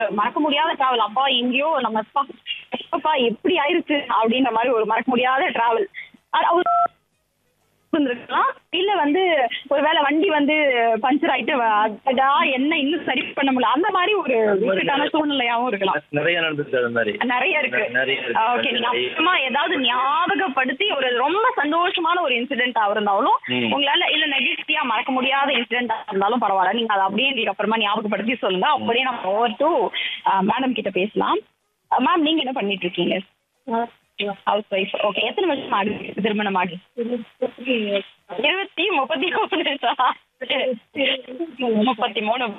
மறக்க முடியாத டிராவல் அப்பா எங்கேயோ நம்ம அப்பா எப்பப்பா எப்படி ஆயிருச்சு அப்படின்ற மாதிரி ஒரு மறக்க முடியாத டிராவல் இருந்திருக்கலாம் இல்ல வந்து ஒருவேளை வண்டி வந்து பஞ்சர் ஆயிட்டு வ- அடடா என்ன இன்னும் சரி பண்ண முடியல அந்த மாதிரி ஒரு இக்கட்டான சூழ்நிலையாவும் இருக்கலாம் நிறைய நடந்துச்சு அது மாதிரி நிறைய இருக்கு நிறைய இருக்கு. ஓகே நீங்க நிறைய. அப்புறமா ஏதாவது ஞாபகப்படுத்தி ஒரு ரொம்ப சந்தோஷமான ஒரு இன்சிடென்ட்டா இருந்தாலும் ம். உங்களால இல்ல நெகட்டிவா மறக்க முடியாத இன்சிடென்ட்டா இருந்தாலும் பரவாயில்ல நீங்க அதை அப்படியே எங்களுக்கு அப்புறமா ஞாபகப்படுத்தி சொல்லுங்க அப்படியே நம்ம ஓவர் டு மேடம் கிட்ட பேசலாம் மேம் நீங்க என்ன பண்ணிட்டு இருக்கீங்க ஹவுஸ் ஒய்ஃப் ஓகே எத்தனை வருஷம் ஆகுது திருமணம் ஆகி இருபத்தி முப்பத்தி மூணு முப்பத்தி மூணு